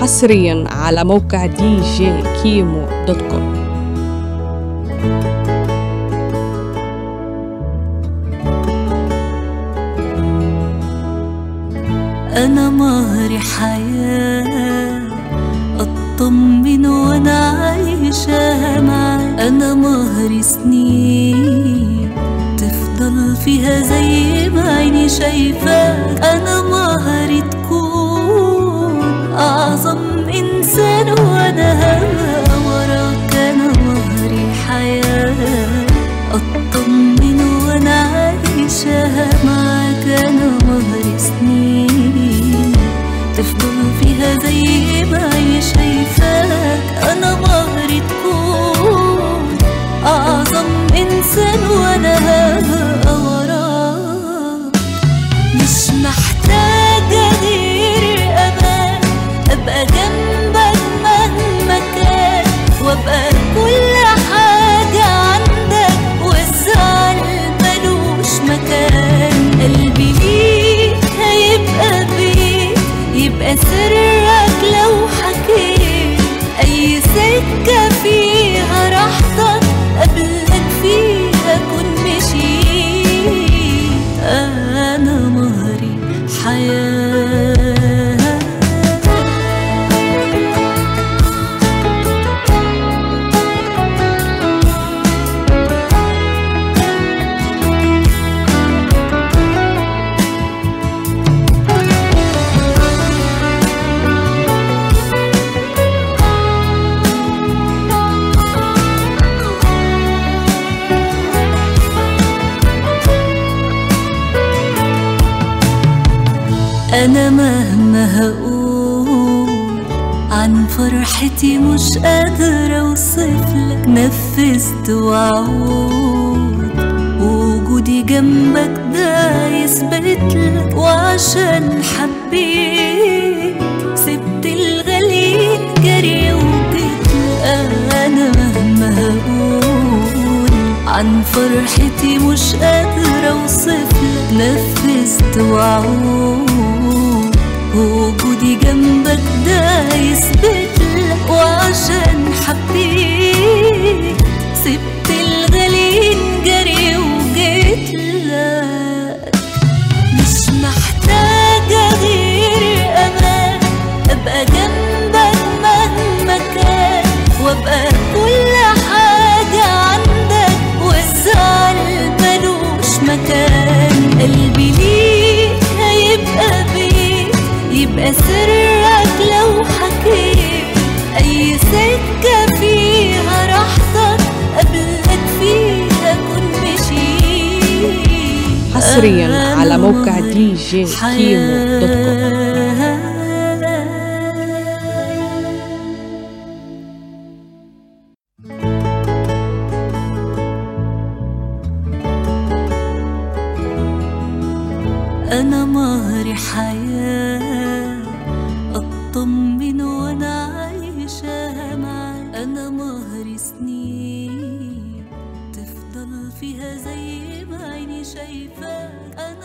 حصريا على موقع دي جي كيمو دوت كوم أنا مهري حياة أطمن وأنا عايشة معاك أنا مهري سنين تفضل فيها زي ما عيني شايفاك أنا مهري تكون أعظم إنسان وأنا هبقى وراك أنا مهري حياة أطمن وأنا عايشة معاك أنا مهري سنين تفضل فيها زي ما عيني شايفاك أنا مهري تكون أعظم إنسان وأنا هبقى وراك مش محتاجة غير أمان أبقى جنبك مهما كان وأبقى كل حاجة عندك والزعل ملوش مكان قلبي ليك هيبقى بيك يبقى سرك لو حكيت أي سكة فيها راحتك قبلك فيها كن مشيت أنا مهري حياة أنا مهما هقول عن فرحتي مش قادرة أوصفلك نفذت وعود وجودي جنبك ده يثبتلك وعشان حبيت سبت الغاليين جري وجيتلك أنا مهما هقول عن فرحتي مش قادرة أوصفلك نفذت وعود وجودي جنبك ده يثبتلك وعشان حبيت سبت الغاليين جري وجيتلك مش محتاجة غير أمان أبقى جنبك مهما كان وأبقى كل حاجة عندك والزعل ملوش مكان قلبي ليك هيبقى بيك يبقى سرك لو حكيت أي سكة فيها راحتك قبلك فيها كن مشيت حصريا على موقع دي جي كيمو دوت كوم أنا مهري حياة أطمن وأنا عايشة معاك أنا مهري سنين تفضل فيها زي ما عيني شايفاك أنا